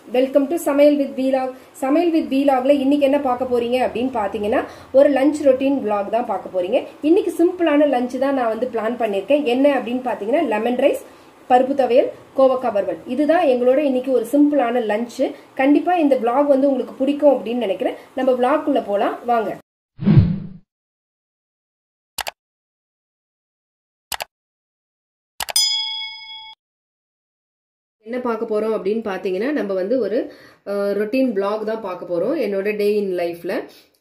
welcome to சமையல் with வீலாக் சமையல் வித் வீலாக்ல இன்னைக்கு என்ன பார்க்க போறீங்க அப்படின்னு பார்த்தீங்கன்னா ஒரு லஞ்ச் ரொட்டீன் vlog தான் பார்க்க போறீங்க இன்னைக்கு சிம்பிளான லஞ்ச் தான் நான் வந்து பிளான் பண்ணியிருக்கேன் என்ன அப்படின்னு பார்த்தீங்கன்னா லெமன் ரைஸ் பருப்பு துவையல் கோவக்காய் வறுவல் இதுதான் எங்களோட இன்னைக்கு ஒரு சிம்பிளான லஞ்ச் கண்டிப்பா இந்த vlog வந்து உங்களுக்கு பிடிக்கும் அப்படின்னு நினைக்கிறேன் நம்ம vlog குள்ள போலாம் வாங்க என்ன பார்க்க போறோம் அப்படின்னு பார்த்தீங்கன்னா நம்ம வந்து ஒரு ரொட்டீன் vlog தான் பார்க்க போறோம் என்னோட டே இன் லைஃப்ல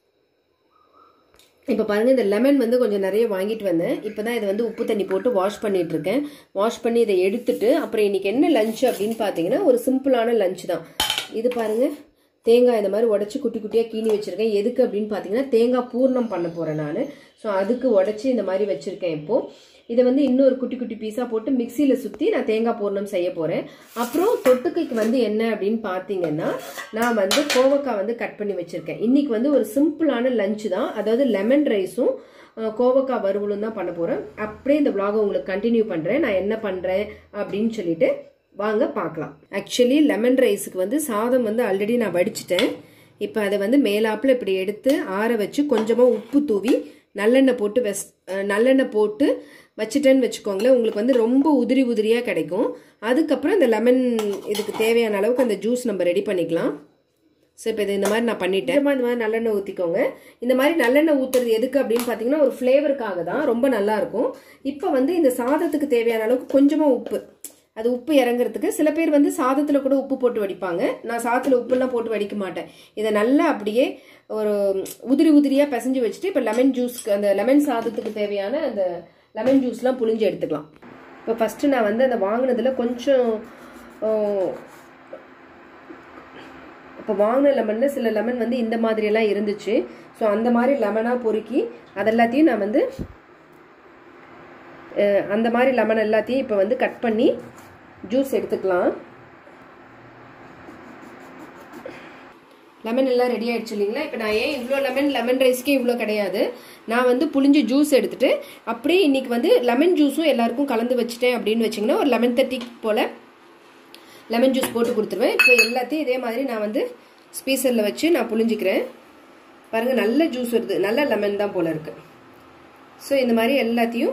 இப்போ பாருங்க இந்த லெமன் வந்து கொஞ்சம் நிறைய வாங்கிட்டு வந்தேன் இப்போ தான் இதை வந்து உப்பு தண்ணி போட்டு வாஷ் பண்ணிட்டு இருக்கேன் வாஷ் பண்ணி இதை எடுத்துட்டு அப்புறம் இன்னைக்கு என்ன லஞ்ச் அப்படின்னு பார்த்தீங்கன்னா ஒரு சிம்பிளான லஞ்ச் தான் இது பாருங்க தேங்காய் இந்த மாதிரி உடச்சி குட்டி குட்டியாக கீனி வச்சிருக்கேன் எதுக்கு அப்படின்னு பார்த்தீங்கன்னா தேங்காய் பூர்ணம் பண்ண போறேன் நான் ஸோ அதுக்கு உடச்சி இந்த மாதிரி வச்சிருக்கேன் இப்போ இதை வந்து இன்னொரு குட்டி குட்டி பீஸாக போட்டு மிக்சியில் சுற்றி நான் தேங்காய் பூர்ணம் செய்ய போகிறேன் அப்புறம் தொட்டுக்கைக்கு வந்து என்ன அப்படின்னு பார்த்தீங்கன்னா நான் வந்து கோவக்காய் வந்து கட் பண்ணி வச்சுருக்கேன் இன்னைக்கு வந்து ஒரு சிம்பிளான லஞ்ச் தான் அதாவது லெமன் ரைஸும் கோவக்காய் வறுவலும் தான் பண்ண போகிறேன் அப்படியே இந்த vlog உங்களுக்கு கண்டினியூ பண்ணுறேன் நான் என்ன பண்ணுறேன் அப்படின்னு சொல்லிட்டு வாங்க பார்க்கலாம் ஆக்சுவலி லெமன் ரைஸுக்கு வந்து சாதம் வந்து ஆல்ரெடி நான் வடிச்சிட்டேன் இப்போ அதை வந்து மேலாப்பில் இப்படி எடுத்து ஆற வச்சு கொஞ்சமாக உப்பு தூவி நல்லெண்ணெய் போட்டு வெஸ் நல்லெண்ணெய் போட்டு வச்சுட்டேன்னு வச்சுக்கோங்களேன் உங்களுக்கு வந்து ரொம்ப உதிரி உதிரியாக கிடைக்கும் அதுக்கப்புறம் இந்த லெமன் இதுக்கு தேவையான அளவுக்கு அந்த ஜூஸ் நம்ம ரெடி பண்ணிக்கலாம் ஸோ இப்போ இது இந்த மாதிரி நான் பண்ணிட்டேன் இந்த மாதிரி நல்லெண்ணெய் ஊற்றிக்கோங்க இந்த மாதிரி நல்லெண்ணெய் ஊற்றுறது எதுக்கு அப்படின்னு பார்த்தீங்கன்னா ஒரு ஃப்ளேவருக்காக தான் ரொம்ப நல்லா இருக்கும் இப்போ வந்து இந்த சாதத்துக்கு தேவையான அளவுக்கு கொஞ்சமாக உப்பு அது உப்பு இறங்குறதுக்கு சில பேர் வந்து சாதத்தில் கூட உப்பு போட்டு வடிப்பாங்க நான் சாதத்தில் உப்புலாம் போட்டு வடிக்க மாட்டேன் இதை நல்லா அப்படியே ஒரு உதிரி உதிரியாக பிசைஞ்சு வச்சுட்டு இப்போ லெமன் ஜூஸ்க்கு அந்த லெமன் சாதத்துக்கு தேவையான அந்த லெமன் ஜூஸ்லாம் புளிஞ்சு எடுத்துக்கலாம் இப்போ ஃபஸ்ட்டு நான் வந்து அந்த வாங்கினதில் கொஞ்சம் இப்போ வாங்கின லெமனில் சில லெமன் வந்து இந்த மாதிரியெல்லாம் இருந்துச்சு ஸோ அந்த மாதிரி லெமனாக பொறுக்கி அதெல்லாத்தையும் நான் வந்து அந்த மாதிரி லெமன் எல்லாத்தையும் இப்போ வந்து கட் பண்ணி ஜூஸ் எடுத்துக்கலாம் லெமன் எல்லாம் ரெடி ஆயிடுச்சு இல்லைங்களா இப்போ நான் ஏன் இவ்வளோ லெமன் லெமன் ரைஸ்க்கே இவ்வளோ கிடையாது நான் வந்து புளிஞ்சு ஜூஸ் எடுத்துட்டு அப்படியே இன்னைக்கு வந்து லெமன் ஜூஸும் எல்லாருக்கும் கலந்து வச்சுட்டேன் அப்படின்னு வச்சிங்கன்னா ஒரு லெமன் தேர்ட்டி போல் லெமன் ஜூஸ் போட்டு கொடுத்துருவேன் இப்போ எல்லாத்தையும் இதே மாதிரி நான் வந்து ஸ்பீசரில் வச்சு நான் புளிஞ்சிக்கிறேன் பாருங்கள் நல்ல ஜூஸ் வருது நல்ல லெமன் தான் போல் இருக்குது ஸோ இந்த மாதிரி எல்லாத்தையும்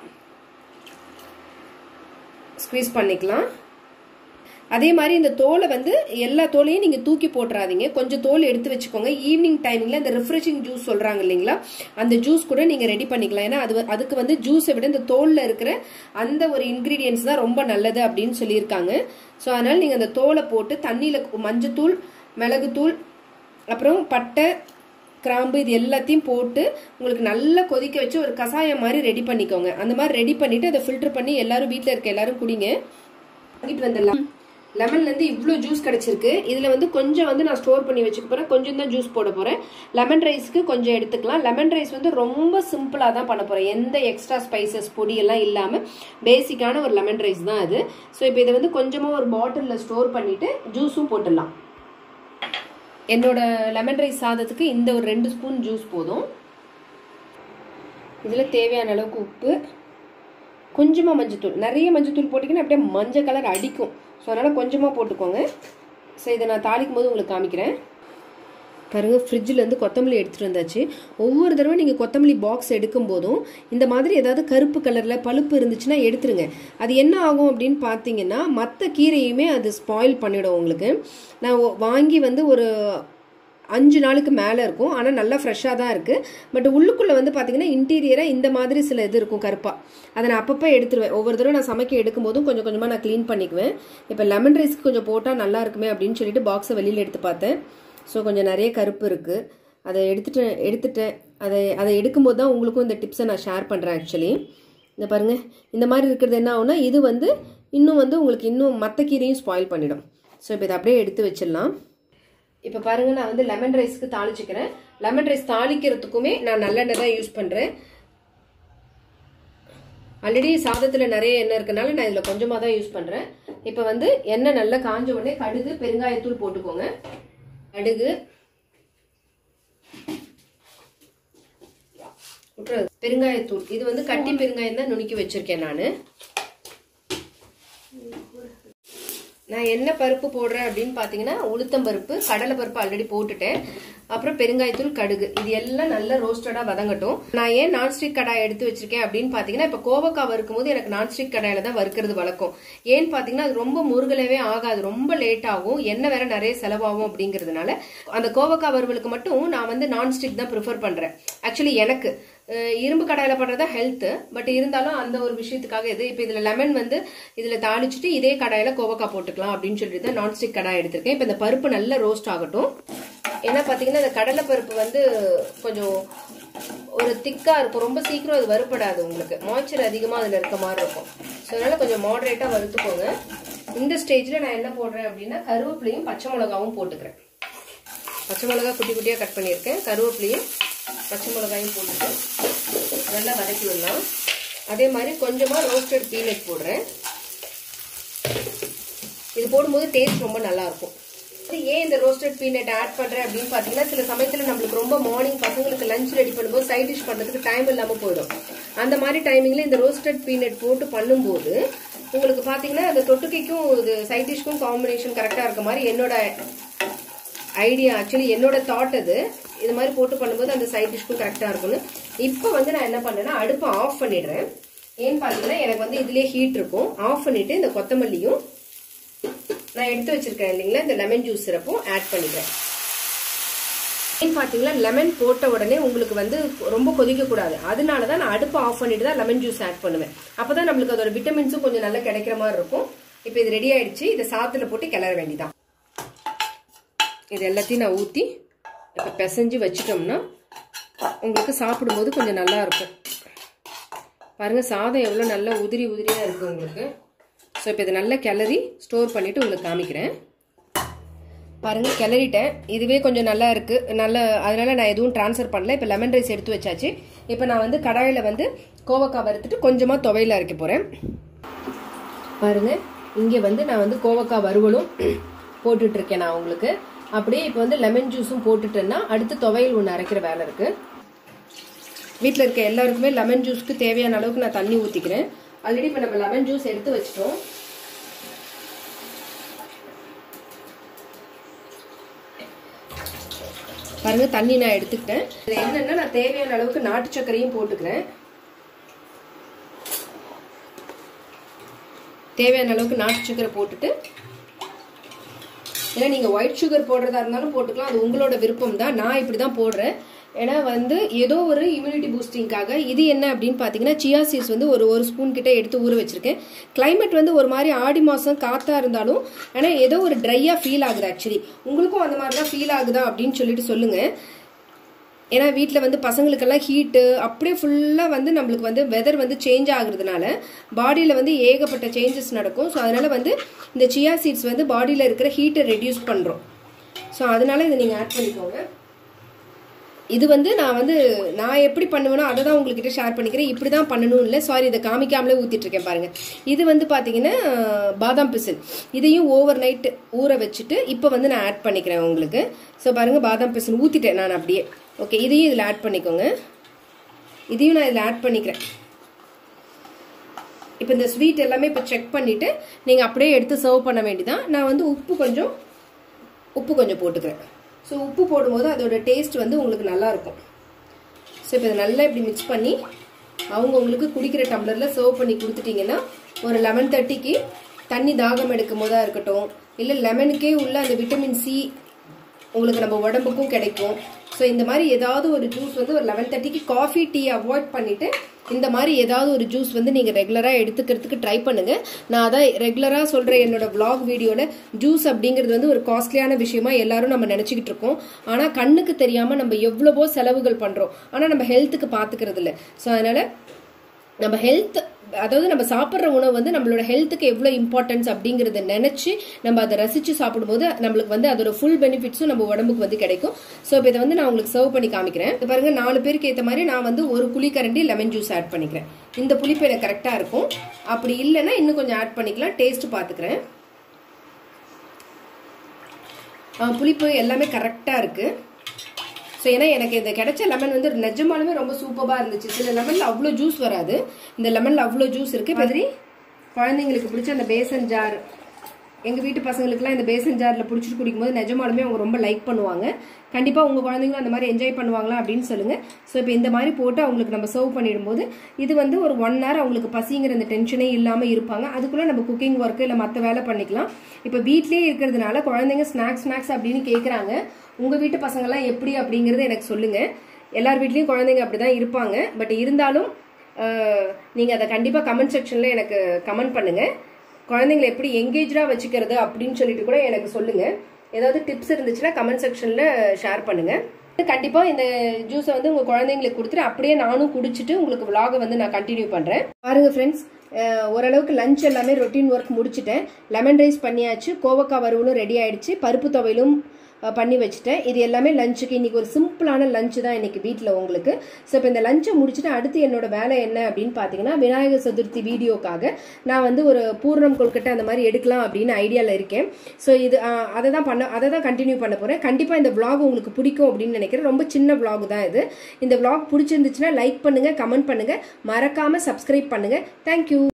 ஸ்க்வீஸ் பண்ணிக்கலாம் அதே மாதிரி இந்த தோலை வந்து எல்லா தோலையும் நீங்கள் தூக்கி போட்டுறாதீங்க கொஞ்சம் தோல் எடுத்து வச்சுக்கோங்க ஈவினிங் டைமிங்கில் இந்த ரிஃப்ரெஷிங் ஜூஸ் சொல்கிறாங்க இல்லைங்களா அந்த ஜூஸ் கூட நீங்கள் ரெடி பண்ணிக்கலாம் ஏன்னா அது அதுக்கு வந்து ஜூஸை விட இந்த தோலில் இருக்கிற அந்த ஒரு இன்க்ரீடியன்ஸ் தான் ரொம்ப நல்லது அப்படின்னு சொல்லியிருக்காங்க ஸோ அதனால் நீங்கள் அந்த தோலை போட்டு தண்ணியில் மஞ்சத்தூள் மிளகுத்தூள் அப்புறம் பட்டை கிராம்பு இது எல்லாத்தையும் போட்டு உங்களுக்கு நல்லா கொதிக்க வச்சு ஒரு கஷாயம் மாதிரி ரெடி பண்ணிக்கோங்க அந்த மாதிரி ரெடி பண்ணிட்டு அதை ஃபில்டர் பண்ணி எல்லாரும் வீட்டில் இருக்க எல்லாரும் குடிங்க வாங்கிட்டு வந்துடலாம் லெமன்லேருந்து இவ்வளோ ஜூஸ் கிடச்சிருக்கு இதில் வந்து கொஞ்சம் வந்து நான் ஸ்டோர் பண்ணி வச்சுக்க போகிறேன் கொஞ்சம் தான் ஜூஸ் போட போகிறேன் லெமன் ரைஸ்க்கு கொஞ்சம் எடுத்துக்கலாம் லெமன் ரைஸ் வந்து ரொம்ப சிம்பிளாக தான் பண்ண போகிறேன் எந்த எக்ஸ்ட்ரா ஸ்பைசஸ் பொடி எல்லாம் இல்லாமல் பேசிக்கான ஒரு லெமன் ரைஸ் தான் அது ஸோ இப்போ இதை வந்து கொஞ்சமாக ஒரு பாட்டிலில் ஸ்டோர் பண்ணிவிட்டு ஜூஸும் போட்டுடலாம் என்னோட லெமன் ரைஸ் சாதத்துக்கு இந்த ஒரு ரெண்டு ஸ்பூன் ஜூஸ் போதும் இதில் தேவையான அளவுக்கு உப்பு கொஞ்சமாக மஞ்சத்தூள் நிறைய மஞ்சத்தூள் போட்டிங்கன்னா அப்படியே மஞ்சள் கலர் அடிக்கும் ஸோ அதனால் கொஞ்சமாக போட்டுக்கோங்க ஸோ இதை நான் தாளிக்கும் போது உங்களுக்கு காமிக்கிறேன் பாருங்க ஃப்ரிட்ஜிலேருந்து கொத்தமல்லி எடுத்துகிட்டு வந்தாச்சு ஒவ்வொரு தடவை நீங்கள் கொத்தமல்லி பாக்ஸ் எடுக்கும் போதும் இந்த மாதிரி ஏதாவது கருப்பு கலரில் பழுப்பு இருந்துச்சுன்னா எடுத்துருங்க அது என்ன ஆகும் அப்படின்னு பார்த்தீங்கன்னா மற்ற கீரையுமே அது ஸ்பாயில் பண்ணிடும் உங்களுக்கு நான் வாங்கி வந்து ஒரு அஞ்சு நாளுக்கு மேலே இருக்கும் ஆனால் நல்லா ஃப்ரெஷ்ஷாக தான் இருக்குது பட் உள்ளுக்குள்ளே வந்து பார்த்தீங்கன்னா இன்டீரியராக இந்த மாதிரி சில இது இருக்கும் கருப்பாக அதை நான் அப்பப்போ எடுத்துருவேன் ஒவ்வொரு தடவை நான் சமைக்க எடுக்கும் போதும் கொஞ்சம் கொஞ்சமாக நான் க்ளீன் பண்ணிக்குவேன் இப்போ லெமன் ரைஸ்க்கு கொஞ்சம் போட்டால் நல்லா இருக்குமே அப்படின்னு சொல்லிட்டு பாக்ஸை வெளியில் எடுத்து பார்த்தேன் ஸோ கொஞ்சம் நிறைய கருப்பு இருக்குது அதை எடுத்துட்டேன் எடுத்துட்டேன் அதை அதை எடுக்கும்போது தான் உங்களுக்கும் இந்த டிப்ஸை நான் ஷேர் பண்ணுறேன் ஆக்சுவலி இந்த பாருங்கள் இந்த மாதிரி இருக்கிறது என்ன ஆகுனா இது வந்து இன்னும் வந்து உங்களுக்கு இன்னும் மற்ற கீரையும் ஸ்பாயில் பண்ணிடும் ஸோ இப்போ இதை அப்படியே எடுத்து வச்சிடலாம் இப்போ பாருங்க நான் வந்து லெமன் ரைஸ்க்கு தாளிச்சுக்கிறேன் லெமன் ரைஸ் தாளிக்கிறதுக்குமே நான் நல்லெண்ணெய் தான் யூஸ் பண்ணுறேன் ஆல்ரெடி சாதத்தில் நிறைய எண்ணெய் இருக்கனால நான் இதில் கொஞ்சமாக தான் யூஸ் பண்ணுறேன் இப்போ வந்து எண்ணெய் நல்லா காஞ்ச உடனே கடுகு பெருங்காயத்தூள் போட்டுக்கோங்க கடுகு பெருங்காயத்தூள் இது வந்து கட்டி பெருங்காயம் தான் நுணுக்கி வச்சிருக்கேன் நான் நான் என்ன பருப்பு போடுறேன் அப்படின்னு பார்த்தீங்கன்னா உளுத்தம் பருப்பு கடலை பருப்பு ஆல்ரெடி போட்டுட்டேன் அப்புறம் பெருங்காயத்தூள் கடுகு இது எல்லாம் நல்லா ரோஸ்டடா வதங்கட்டும் நான் ஏன் நான்ஸ்டிக் கடாய் எடுத்து வச்சிருக்கேன் அப்படின்னு பார்த்தீங்கன்னா இப்போ கோவக்காய் வறுக்கும் போது எனக்கு நான்ஸ்டிக் கடாயில தான் வறுக்கிறது வழக்கம் ஏன்னு பார்த்தீங்கன்னா அது ரொம்ப முருகலவே ஆகாது ரொம்ப லேட் ஆகும் எண்ணெய் வேற நிறைய செலவாகும் அப்படிங்கிறதுனால அந்த கோவக்காய் வறுவலுக்கு மட்டும் நான் வந்து நான்ஸ்டிக் தான் ப்ரிஃபர் பண்றேன் ஆக்சுவலி எனக்கு அஹ் இரும்பு கடாயில பண்றதா ஹெல்த் பட் இருந்தாலும் அந்த ஒரு விஷயத்துக்காக இது இப்போ இதுல லெமன் வந்து இதுல தாளிச்சுட்டு இதே கடாயில கோவக்காய் போட்டுக்கலாம் அப்படின்னு சொல்லிட்டு தான் நான்ஸ்டிக் கடாய் எடுத்திருக்கேன் இப்போ இந்த பருப்பு நல்லா ரோஸ்ட் ஆகட்டும் ஏன்னா பாத்தீங்கன்னா இந்த கடலை பருப்பு வந்து கொஞ்சம் ஒரு திக்கா இருக்கும் ரொம்ப சீக்கிரம் அது வறுப்படாது உங்களுக்கு மாய்ச்சர் அதிகமா அதுல இருக்க மாதிரி இருக்கும் ஸோ அதனால கொஞ்சம் மாடரேட்டா வறுத்துக்கோங்க இந்த ஸ்டேஜ்ல நான் என்ன போடுறேன் அப்படின்னா கருவேப்பிலையும் பச்சை மிளகாவும் போட்டுக்கிறேன் பச்சை மிளகா குட்டி குட்டியா கட் பண்ணியிருக்கேன் கருவேப்பிலையும் பச்சை மிளகாயும் போட்டுட்டு நல்லா வதக்கி விடலாம் அதே மாதிரி கொஞ்சமா ரோஸ்டட் பீனட் போடுறேன் இது போடும்போது டேஸ்ட் ரொம்ப நல்லா இருக்கும் ஏன் இந்த ரோஸ்டட் பீனட் ஆட் பண்றேன் அப்படின்னு பாத்தீங்கன்னா சில சமயத்துல நம்மளுக்கு ரொம்ப மார்னிங் பசங்களுக்கு லஞ்ச் ரெடி பண்ணும்போது சைட் டிஷ் பண்றதுக்கு டைம் இல்லாம போயிடும் அந்த மாதிரி டைமிங்ல இந்த ரோஸ்டட் பீனட் போட்டு பண்ணும்போது உங்களுக்கு பாத்தீங்கன்னா அந்த தொட்டுக்கைக்கும் இது சைட் டிஷ்க்கும் காம்பினேஷன் கரெக்டா இருக்க மாதிரி என்னோட ஐடியா ஆக்சுவலி என்னோட தாட் அது இது மாதிரி போட்டு பண்ணும்போது அந்த சைட் டிஷ்க்கும் கரெக்டா இருக்கும்னு இப்போ வந்து நான் என்ன பண்ணேன்னா அடுப்பை ஆஃப் பண்ணிடுறேன் ஏன்னு பாத்தீங்கன்னா எனக்கு வந்து இதுலயே ஹீட் இருக்கும் ஆஃப் பண்ணிட்டு இந்த கொத்தமல்லியும் நான் எடுத்து வச்சிருக்கேன் இல்லைங்களா இந்த லெமன் ஜூஸ் சிரப்பும் ஆட் பண்ணிக்கிறேன் ஏன்னு பார்த்தீங்கன்னா லெமன் போட்ட உடனே உங்களுக்கு வந்து ரொம்ப கொதிக்க கூடாது அதனால தான் நான் அடுப்பு ஆஃப் பண்ணிட்டு தான் லெமன் ஜூஸ் ஆட் பண்ணுவேன் அப்பதான் நம்மளுக்கு அதோட விட்டமின்ஸும் கொஞ்சம் நல்லா கிடைக்கிற மாதிரி இருக்கும் இப்போ இது ரெடி ஆயிடுச்சு இதை சாத்துல போட்டு கிளற வேண்டியதான் இது எல்லாத்தையும் நான் ஊற்றி இப்போ பிசைஞ்சு வச்சிட்டோம்னா உங்களுக்கு சாப்பிடும்போது கொஞ்சம் நல்லா இருக்கும் பாருங்க சாதம் எவ்வளோ நல்லா உதிரி உதிரியாக இருக்கு உங்களுக்கு ஸோ இப்போ இதை நல்லா கிளறி ஸ்டோர் பண்ணிட்டு உங்களுக்கு காமிக்கிறேன் பாருங்க கிளறிட்டேன் இதுவே கொஞ்சம் நல்லா இருக்கு நல்ல அதனால நான் எதுவும் ட்ரான்ஸ்ஃபர் பண்ணல இப்போ லெமன் ரைஸ் எடுத்து வச்சாச்சு இப்போ நான் வந்து கடாயில் வந்து கோவக்காய் வறுத்துட்டு கொஞ்சமாக துவையில அரைக்க போகிறேன் பாருங்க இங்கே வந்து நான் வந்து கோவக்காய் வறுவலும் போட்டுட்டு இருக்கேன் நான் உங்களுக்கு அப்படியே இப்போ வந்து லெமன் ஜூஸும் போட்டுட்டேன்னா அடுத்து துவையல் ஒன்று அரைக்கிற வேலை இருக்கு வீட்டில் இருக்க எல்லாருக்குமே லெமன் ஜூஸ்க்கு தேவையான அளவுக்கு நான் தண்ணி ஊற்றிக்கிறேன் ஆல்ரெடி இப்போ நம்ம லெமன் ஜூஸ் எடுத்து வச்சிட்டோம் பாருங்க தண்ணி நான் எடுத்துக்கிட்டேன் இது என்னன்னா நான் தேவையான அளவுக்கு நாட்டு சர்க்கரையும் போட்டுக்கிறேன் தேவையான அளவுக்கு நாட்டு சர்க்கரை போட்டுட்டு ஏன்னா நீங்கள் ஒயிட் சுகர் போடுறதா இருந்தாலும் போட்டுக்கலாம் அது உங்களோட விருப்பம் தான் நான் இப்படி தான் போடுறேன் ஏன்னா வந்து ஏதோ ஒரு இம்யூனிட்டி பூஸ்டிங்காக இது என்ன அப்படின்னு பார்த்தீங்கன்னா சியா சீட்ஸ் வந்து ஒரு ஒரு ஸ்பூன் கிட்ட எடுத்து ஊற வச்சிருக்கேன் கிளைமேட் வந்து ஒரு மாதிரி ஆடி மாதம் காத்தா இருந்தாலும் ஆனால் ஏதோ ஒரு ட்ரையாக ஃபீல் ஆகுது ஆக்சுவலி உங்களுக்கும் அந்த மாதிரி தான் ஃபீல் ஆகுதா அப்படின்னு சொல்லிட்டு சொல்லுங்க ஏன்னா வீட்டில் வந்து பசங்களுக்கெல்லாம் ஹீட்டு அப்படியே ஃபுல்லாக வந்து நம்மளுக்கு வந்து வெதர் வந்து சேஞ்ச் ஆகுறதுனால பாடியில் வந்து ஏகப்பட்ட சேஞ்சஸ் நடக்கும் ஸோ அதனால வந்து இந்த சியா சீட்ஸ் வந்து பாடியில் இருக்கிற ஹீட்டை ரெடியூஸ் பண்ணுறோம் ஸோ அதனால இதை நீங்கள் ஆட் பண்ணிக்கோங்க இது வந்து நான் வந்து நான் எப்படி பண்ணுவேனோ அதை தான் உங்ககிட்ட ஷேர் பண்ணிக்கிறேன் இப்படி தான் பண்ணணும் இல்லை சாரி இதை காமிக்காமலே ஊற்றிட்டு இருக்கேன் பாருங்க இது வந்து பார்த்தீங்கன்னா பாதாம் பிசின் இதையும் ஓவர் நைட் ஊற வச்சுட்டு இப்போ வந்து நான் ஆட் பண்ணிக்கிறேன் உங்களுக்கு ஸோ பாருங்க பாதாம் பிசின் ஊற்றிட்டேன் நான் அப்படியே ஓகே இதையும் இதில் ஆட் பண்ணிக்கோங்க இதையும் நான் இதில் ஆட் பண்ணிக்கிறேன் இப்போ இந்த ஸ்வீட் எல்லாமே இப்போ செக் பண்ணிவிட்டு நீங்கள் அப்படியே எடுத்து சர்வ் பண்ண வேண்டியதான் நான் வந்து உப்பு கொஞ்சம் உப்பு கொஞ்சம் போட்டுக்கிறேன் ஸோ உப்பு போடும்போது அதோட டேஸ்ட் வந்து உங்களுக்கு நல்லா இருக்கும் ஸோ இப்போ இதை நல்லா இப்படி மிக்ஸ் பண்ணி அவங்க உங்களுக்கு குடிக்கிற டம்ளரில் சர்வ் பண்ணி கொடுத்துட்டீங்கன்னா ஒரு லெமன் தேர்ட்டிக்கு தண்ணி தாகம் எடுக்கும் போதா இருக்கட்டும் இல்லை லெமனுக்கே உள்ள அந்த விட்டமின் சி உங்களுக்கு நம்ம உடம்புக்கும் கிடைக்கும் ஸோ இந்த மாதிரி ஏதாவது ஒரு ஜூஸ் வந்து ஒரு லெவன் தேர்ட்டிக்கு காஃபி டீ அவாய்ட் பண்ணிட்டு இந்த மாதிரி ஏதாவது ஒரு ஜூஸ் வந்து நீங்கள் ரெகுலராக எடுத்துக்கிறதுக்கு ட்ரை பண்ணுங்க நான் அதான் ரெகுலராக சொல்கிற என்னோட vlog வீடியோவில் ஜூஸ் அப்படிங்கிறது வந்து ஒரு காஸ்ட்லியான விஷயமா எல்லாரும் நம்ம நினச்சிக்கிட்டு இருக்கோம் ஆனால் கண்ணுக்கு தெரியாமல் நம்ம எவ்வளவோ செலவுகள் பண்ணுறோம் ஆனால் நம்ம ஹெல்த்துக்கு பார்த்துக்கிறது இல்லை ஸோ அதனால் நம்ம ஹெல்த் அதாவது நம்ம சாப்பிட்ற உணவு வந்து நம்மளோட ஹெல்த்துக்கு எவ்வளோ இம்பார்ட்டன்ஸ் அப்படிங்கிறத நினச்சி நம்ம அதை ரசித்து சாப்பிடும்போது நம்மளுக்கு வந்து அதோட ஃபுல் பெனிஃபிட்ஸும் நம்ம உடம்புக்கு வந்து கிடைக்கும் ஸோ இப்போ இதை வந்து நான் உங்களுக்கு சர்வ் பண்ணி காமிக்கிறேன் இது பாருங்க நாலு பேருக்கு ஏற்ற மாதிரி நான் வந்து ஒரு புளிக்கரண்டி லெமன் ஜூஸ் ஆட் பண்ணிக்கிறேன் இந்த புளிப்பு எனக்கு கரெக்டாக இருக்கும் அப்படி இல்லைன்னா இன்னும் கொஞ்சம் ஆட் பண்ணிக்கலாம் டேஸ்ட் பார்த்துக்கிறேன் புளிப்பு எல்லாமே கரெக்டாக இருக்குது ஸோ ஏன்னா எனக்கு இந்த கிடைச்ச லெமன் வந்து நிஜமாலுமே ரொம்ப சூப்பராக இருந்துச்சு சில லெமனில் அவ்வளோ ஜூஸ் வராது இந்த லெமனில் அவ்வளோ ஜூஸ் இருக்குது மாதிரி குழந்தைங்களுக்கு பிடிச்ச அந்த பேசன் ஜார் எங்கள் வீட்டு பசங்களுக்குலாம் இந்த பேசன் ஜாரில் பிடிச்சிட்டு குடிக்கும்போது நிஜமாலுமே அவங்க ரொம்ப லைக் பண்ணுவாங்க கண்டிப்பாக உங்கள் குழந்தைங்களும் அந்த மாதிரி என்ஜாய் பண்ணுவாங்களா அப்படின்னு சொல்லுங்கள் ஸோ இப்போ இந்த மாதிரி போட்டு அவங்களுக்கு நம்ம சர்வ் பண்ணிடும்போது இது வந்து ஒரு ஒன் ஹவர் அவங்களுக்கு பசிங்கிற அந்த டென்ஷனே இல்லாமல் இருப்பாங்க அதுக்குள்ளே நம்ம குக்கிங் ஒர்க்கு இல்லை மற்ற வேலை பண்ணிக்கலாம் இப்போ வீட்லேயே இருக்கிறதுனால குழந்தைங்க ஸ்நாக்ஸ் ஸ்நாக்ஸ் அப்படின்னு கேட்குறாங்க உங்கள் வீட்டு பசங்கள்லாம் எப்படி அப்படிங்கிறது எனக்கு சொல்லுங்கள் எல்லார் வீட்லேயும் குழந்தைங்க அப்படி தான் இருப்பாங்க பட் இருந்தாலும் நீங்கள் அதை கண்டிப்பாக கமெண்ட் செக்ஷனில் எனக்கு கமெண்ட் பண்ணுங்கள் குழந்தைங்களை எப்படி எங்கேஜாக வச்சுக்கிறது அப்படின்னு சொல்லிட்டு கூட எனக்கு சொல்லுங்கள் ஏதாவது டிப்ஸ் இருந்துச்சுன்னா கமெண்ட் செக்ஷனில் ஷேர் பண்ணுங்கள் கண்டிப்பாக இந்த ஜூஸை வந்து உங்கள் குழந்தைங்களுக்கு கொடுத்துட்டு அப்படியே நானும் குடிச்சிட்டு உங்களுக்கு விலாகை வந்து நான் கண்டினியூ பண்ணுறேன் பாருங்கள் ஃப்ரெண்ட்ஸ் ஓரளவுக்கு லஞ்ச் எல்லாமே ரொட்டீன் ஒர்க் முடிச்சிட்டேன் லெமன் ரைஸ் பண்ணியாச்சு கோவக்காய் வறுவலும் ரெடி ஆயிடுச்சு பருப்பு துவையிலும் அஹ், பண்ணி வச்சுட்டேன் இது எல்லாமே லஞ்சுக்கு இன்னைக்கு ஒரு சிம்பிளான லஞ்சு தான் இன்னைக்கு வீட்டில் உங்களுக்கு ஸோ இப்போ இந்த லஞ்சை முடிச்சுட்டு அடுத்து என்னோட வேலை என்ன அப்படின்னு பார்த்தீங்கன்னா விநாயகர் சதுர்த்தி வீடியோக்காக நான் வந்து ஒரு பூர்ணம் கொல்கட்டை அந்த மாதிரி எடுக்கலாம் அப்படின்னு ஐடியாவில் இருக்கேன் ஸோ இது அஹ், அதை தான் பண்ண அதை தான் கண்டினியூ பண்ண போகிறேன் கண்டிப்பாக இந்த vlog உங்களுக்கு பிடிக்கும் அப்படின்னு நினைக்கிறேன் ரொம்ப சின்ன vlog தான் இது இந்த vlog பிடிச்சிருந்துச்சுன்னா லைக் பண்ணுங்கள் கமெண்ட் பண்ணுங்கள் மறக்காமல் சப்ஸ்கிரைப் பண்ணுங்கள் தேங்க்யூ